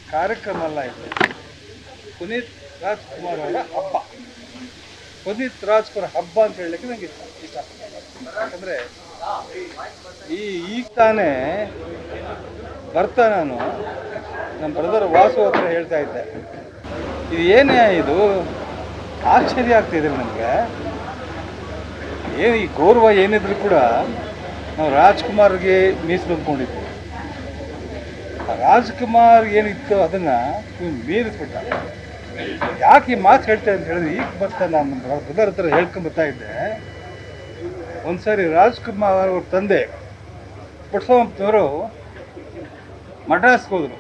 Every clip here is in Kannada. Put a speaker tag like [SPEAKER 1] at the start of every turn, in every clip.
[SPEAKER 1] ಕಾರ್ಯಕ್ರಮ ಅಲ್ಲ ಇದು ಪುನೀತ್ ರಾಜ್ಕುಮಾರ್ ಅವರ ಹಬ್ಬ ಪುನೀತ್ ರಾಜ್ಕುಮಾರ್ ಹಬ್ಬ ಅಂತ ಹೇಳಲಿಕ್ಕೆ ನನಗೆ ಇಷ್ಟ ಇಷ್ಟ ಯಾಕಂದರೆ ಈ ಈಗ ತಾನೇ ಬರ್ತಾ ನಾನು ನಮ್ಮ ಬ್ರದರ್ ವಾಸು ಹತ್ರ ಹೇಳ್ತಾ ಇದ್ದೆ ಇದು ಏನೇ ಇದು ಆಶ್ಚರ್ಯ ಆಗ್ತಿದೆ ನನಗೆ ಏನು ಈ ಗೌರವ ಏನಿದ್ರು ಕೂಡ ನಾವು ರಾಜ್ಕುಮಾರ್ಗೆ ಮೀಸಲು ಅಂದ್ಕೊಂಡಿದ್ವಿ ಆ ರಾಜ್ಕುಮಾರ್ ಏನಿತ್ತು ಅದನ್ನ ಇವ್ನು ಮೀರಿಸ್ಬಿಟ್ಟ ಯಾಕೆ ಈ ಮಾತು ಹೇಳ್ತಾ ಅಂತ ಹೇಳಿದ್ರೆ ಈಗ ಬರ್ತಾ ನಾನು ಬ್ರದರ್ ಹತ್ರ ಹೇಳ್ಕೊಂಡ್ ಬರ್ತಾ ಇದ್ದೆ ಒಂದ್ಸರಿ ರಾಜ್ಕುಮಾರ್ ಅವ್ರ ತಂದೆ ಪುಟ್ಸವಂತವರು ಮಡ್ರಾಸ್ಗೆ ಹೋದ್ರು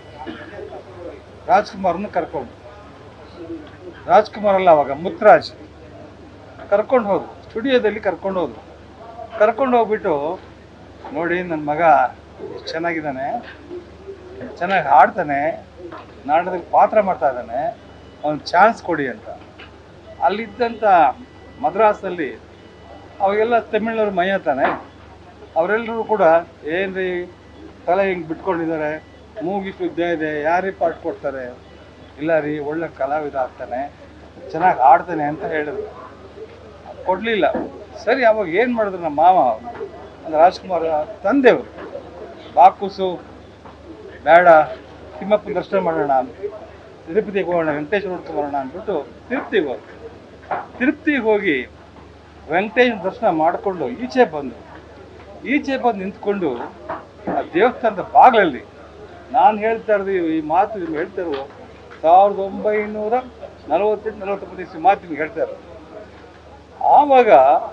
[SPEAKER 1] ರಾಜ್ಕುಮಾರ್ನ ಕರ್ಕೊಂಡು ರಾಜ್ಕುಮಾರ್ ಅಲ್ಲ ಅವಾಗ ಮುತ್ರಾಜ್ ಕರ್ಕೊಂಡು ಹೋದ್ರು ಸ್ಟುಡಿಯೋದಲ್ಲಿ ಕರ್ಕೊಂಡು ಹೋದ್ರು ಕರ್ಕೊಂಡು ಹೋಗ್ಬಿಟ್ಟು ನೋಡಿ ನನ್ನ ಮಗ ಎಷ್ಟು ಚೆನ್ನಾಗಿದ್ದಾನೆ ಚೆನ್ನಾಗಿ ಹಾಡ್ತಾನೆ ನಾಟಕದಲ್ಲಿ ಪಾತ್ರ ಮಾಡ್ತಾ ಇದ್ದಾನೆ ಅವ್ನು ಚಾನ್ಸ್ ಕೊಡಿ ಅಂತ ಅಲ್ಲಿದ್ದಂಥ ಮದ್ರಾಸಲ್ಲಿ ಅವಾಗೆಲ್ಲ ತಮಿಳ್ನವ್ರು ಮೈಯ ತಾನೆ ಅವರೆಲ್ಲರೂ ಕೂಡ ಏನ್ರಿ ತಲೆ ಹಿಂಗೆ ಬಿಟ್ಕೊಂಡಿದ್ದಾರೆ ಮೂಗಿಷ್ಟು ಉದ್ದ ಇದೆ ಯಾರೀ ಪಾಠ ಕೊಡ್ತಾರೆ ಇಲ್ಲ ರೀ ಒಳ್ಳೆ ಕಲಾವಿದ ಆಗ್ತಾನೆ ಚೆನ್ನಾಗಿ ಆಡ್ತಾನೆ ಅಂತ ಹೇಳಿದ್ರು ಕೊಡಲಿಲ್ಲ ಸರಿ ಅವಾಗ ಏನು ಮಾಡಿದ್ರು ನಮ್ಮ ಮಾವ ಅಂದ್ರೆ ರಾಜ್ಕುಮಾರ್ ತಂದೆಯವರು ಬಾಕುಸು ಬೇಡ ತಿಮ್ಮಪ್ಪನ ದರ್ಶನ ಮಾಡೋಣ ತಿರುಪತಿಗೆ ಹೋಗೋಣ ವೆಂಕಟೇಶ್ವರ ನೋಡ್ಕೊಂಡು ಬರೋಣ ಅಂದ್ಬಿಟ್ಟು ತಿರುಪ್ತಿಗೆ ಹೋದ್ರು ತಿರುಪ್ತಿಗೆ ಹೋಗಿ ವೆಂಕಟೇಶ್ವರ ದರ್ಶನ ಮಾಡಿಕೊಂಡು ಈಚೆ ಬಂದು ಈಚೆ ಬಂದು ನಿಂತ್ಕೊಂಡು ಆ ದೇವಸ್ಥಾನದ ಬಾಗಿಲಲ್ಲಿ ನಾನು ಹೇಳ್ತಾ ಇರೋದು ಈ ಮಾತು ನಿಮ್ಗೆ ಹೇಳ್ತಾ ಇರೋದು ಸಾವಿರದ ಒಂಬೈನೂರ ನಲವತ್ತೆಂಟು ನಲವತ್ತೊಂಬತ್ತು ಇಸ್ವಿ ಮಾತು ನಿಮ್ಗೆ ಹೇಳ್ತಾ ಇರೋದು ಆವಾಗ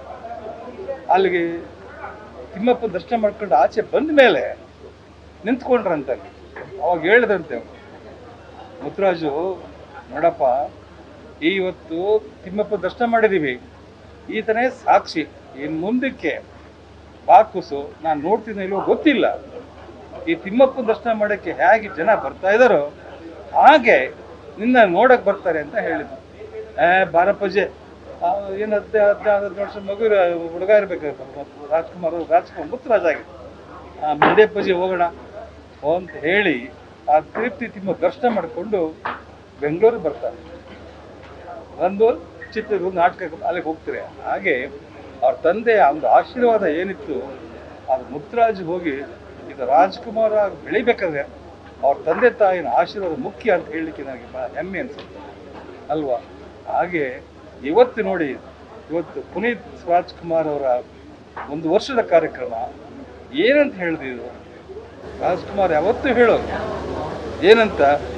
[SPEAKER 1] ಅಲ್ಲಿಗೆ ತಿಮ್ಮಪ್ಪ ದರ್ಶನ ಮಾಡ್ಕೊಂಡು ಆಚೆ ಬಂದ ಮೇಲೆ ನಿಂತ್ಕೊಂಡ್ರಂತೆ ಅವಾಗ ಹೇಳಿದ್ರಂತೆ ಅವ್ರು, ಮುತ್ತರಾಜು ನೋಡಪ್ಪ ಇವತ್ತು ತಿಮ್ಮಪ್ಪ ದರ್ಶನ ಮಾಡಿದ್ದೀವಿ ಈತನೇ ಸಾಕ್ಷಿ ಇನ್ನು ಮುಂದಕ್ಕೆ ಬಾಕುಸು ನಾನು ನೋಡ್ತೀನಿ ಇಲ್ವೋ ಗೊತ್ತಿಲ್ಲ ಈ ತಿಮ್ಮಪ್ಪ ದರ್ಶನ ಮಾಡೋಕ್ಕೆ ಹೇಗೆ ಜನ ಬರ್ತಾ ಇದ್ದಾರೋ ಹಾಗೆ ನಿನ್ನ ನೋಡಕ್ ಬರ್ತಾರೆ ಅಂತ ಹೇಳಿದ್ರು ಏ ಬಾರಪ್ಪಜೆ ಏನು ಹದಿನೈದು ಹದಿನಾರು ಹದಿನೇಳು ವರ್ಷ ಮಗು ಇರೋ- ಹುಡುಗ ಇರ್ಬೇಕು ರಾಜ್ಕುಮಾರ್ ರಾಜ್ಕುಮಾರ್ ಮುತ್ತರಾಜ್ ಆಗಿ ಮಂಡ್ಯಪ್ಪಜಿ ಹೋಗೋಣ ಅಂತ ಹೇಳಿ ಆ ತಿರುಪ್ತಿ ತಿಮ್ಮ ದರ್ಶನ ಮಾಡಿಕೊಂಡು ಬೆಂಗಳೂರು ಬರ್ತಾರೆ ಬಂದು ಚಿತ್ರದುರ್ಗ ನಾಟಕ ಅಲ್ಲಿಗೆ ಹೋಗ್ತಾರೆ ಹಾಗೆ ಅವ್ರ ತಂದೆಯ ಒಂದು ಆಶೀರ್ವಾದ ಏನಿತ್ತು ಅದು ಮುತ್ತರಾಜ್ ಹೋಗಿ ಇದು ರಾಜ್ಕುಮಾರ್ ಆಗಿ ಬೆಳಿಬೇಕಾದ್ರೆ ಅವ್ರ ತಂದೆ ತಾಯಿನ ಆಶೀರ್ವಾದ ಮುಖ್ಯ ಅಂತ ಹೇಳಲಿಕ್ಕೆ ನನಗೆ ಬಹಳ ಹೆಮ್ಮೆ ಅನಿಸುತ್ತೆ ಅಲ್ವಾ ಹಾಗೆ ಇವತ್ತು ನೋಡಿ ಇವತ್ತು ಪುನೀತ್ ರಾಜ್ಕುಮಾರ್ ಅವರ ಒಂದು ವರ್ಷದ ಕಾರ್ಯಕ್ರಮ ಏನಂತ ಹೇಳಿದ್ರು ರಾಜ್ಕುಮಾರ್ ಯಾವತ್ತೂ ಹೇಳೋದು ಏನಂತ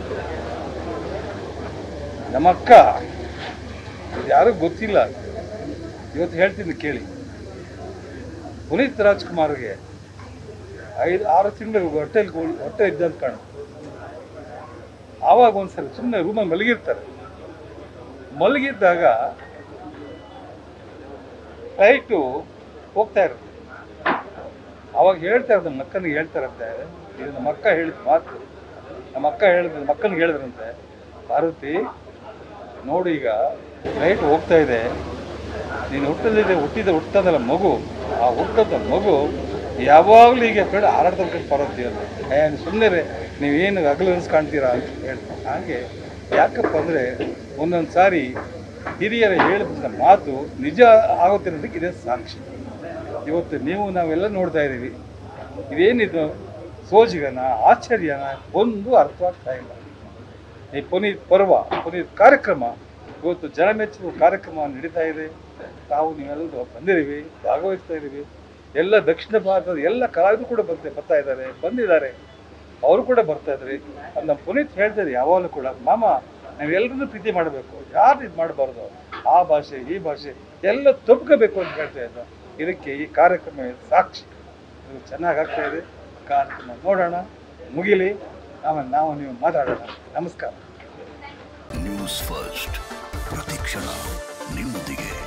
[SPEAKER 1] ನಮ್ಮ ಅಕ್ಕ ಇದು ಯಾರಿಗೂ ಗೊತ್ತಿಲ್ಲ ಇವತ್ತು ಹೇಳ್ತೀನಿ ಕೇಳಿ ಪುನೀತ್ ರಾಜ್ಕುಮಾರ್ಗೆ ಐದು ಆರು ತಿಂಗಳು ಹೊಟ್ಟೆಲಿ ಹೊಟ್ಟೆ ಇದ್ದಂತ ಕಾಣು ಆವಾಗ ಒಂದ್ಸರಿ ಸುಮ್ಮನೆ ರೂಮಲ್ಲಿ ಮಲಗಿರ್ತಾರೆ ಮಲಗಿದ್ದಾಗ ಫ್ಲೈಟು ಹೋಗ್ತಾ ಇರುತ್ತೆ ಅವಾಗ ಹೇಳ್ತಾ ಇರೋದು ನಮ್ಮ ಅಕ್ಕನಿಗೆ ಹೇಳ್ತಾರಂತೆ ಇದು ನಮ್ಮ ಅಕ್ಕ ಹೇಳಿದ ಮಾತು ನಮ್ಮ ಅಕ್ಕ ಹೇಳಿದ್ರು ನಮ್ಮ ಅಕ್ಕನಿಗೆ ಹೇಳಿದ್ರಂತೆ ಪಾರ್ವತಿ ನೋಡು ಈಗ ಫ್ಲೈಟ್ ಹೋಗ್ತಾ ಇದೆ ನೀನು ಹುಟ್ಟದಿದೆ ಹುಟ್ಟಿದ ಹುಟ್ಟದಲ್ಲ ಮಗು ಆ ಹುಟ್ಟದ ಮಗು ಯಾವಾಗಲೂ ಈಗ ಬೇಡ ಹಾರಾಡ್ತಾ ಪಾರ್ವತಿ ಅಂತ ಏ ಸುಮ್ಮನೆ ನೀವೇನು ಹಗಲು ಅನ್ಸ್ ಕಾಣ್ತೀರಾ ಅಂತ ಹೇಳ್ತಾರೆ ಹಾಗೆ ಯಾಕಪ್ಪ ಅಂದರೆ ಒಂದೊಂದು ಸಾರಿ ಹಿರಿಯರ ಹೇಳಿದಂಥ ಮಾತು ನಿಜ ಆಗುತ್ತೆ ಅನ್ನೋದಕ್ಕೆ ಇದೇ ಸಾಕ್ಷಿ ಇವತ್ತು ನೀವು ನಾವೆಲ್ಲ ನೋಡ್ತಾ ಇದ್ದೀವಿ ಇದೇನಿದು ಸೋಜಿಗನ ಆಶ್ಚರ್ಯನ ಒಂದು ಅರ್ಥ ಆಗ್ತಾ ಇಲ್ಲ ಈ ಪುನೀತ್ ಪರ್ವ ಪುನೀತ್ ಕಾರ್ಯಕ್ರಮ ಇವತ್ತು ಜನ ಮೆಚ್ಚುವ ಕಾರ್ಯಕ್ರಮ ನಡೀತಾ ಇದೆ ತಾವು ನೀವೆಲ್ಲರೂ ಬಂದಿದ್ದೀವಿ ಭಾಗವಹಿಸ್ತಾ ಇದ್ದೀವಿ ಎಲ್ಲ ದಕ್ಷಿಣ ಭಾರತದ ಎಲ್ಲ ಕಲಾವಿದರು ಕೂಡ ಬರ್ತಾ ಬರ್ತಾ ಇದ್ದಾರೆ ಬಂದಿದ್ದಾರೆ ಅವರು ಕೂಡ ಬರ್ತಾ ಇದ್ದಾರೆ ಅದು ನಮ್ಮ ಪುನೀತ್ ಹೇಳ್ತಾರೆ ಯಾವಾಗಲೂ ಕೂಡ ಮಾಮ ನಾವೆಲ್ಲರನ್ನೂ ಪ್ರೀತಿ ಮಾಡಬೇಕು ಯಾರು ಇದು ಮಾಡಬಾರ್ದು ಆ ಭಾಷೆ ಈ ಭಾಷೆ ಎಲ್ಲ ತಪ್ಕೋಬೇಕು ಅಂತ ಹೇಳ್ತಾ ಇದ್ದ ಇದಕ್ಕೆ ಈ ಕಾರ್ಯಕ್ರಮ ಸಾಕ್ಷಿ ಇದು ಚೆನ್ನಾಗಿ ಆಗ್ತಾ ಇದೆ ಕಾರ್ಯಕ್ರಮ ನೋಡೋಣ ಮುಗಿಲಿ ಆಮೇಲೆ ನಾವು ನೀವು ಮಾತಾಡೋಣ ನಮಸ್ಕಾರ
[SPEAKER 2] ನ್ಯೂಸ್ ಫಸ್ಟ್ ಪ್ರತಿಕ್ಷಣ ನಿಮ್ಮೊಂದಿಗೆ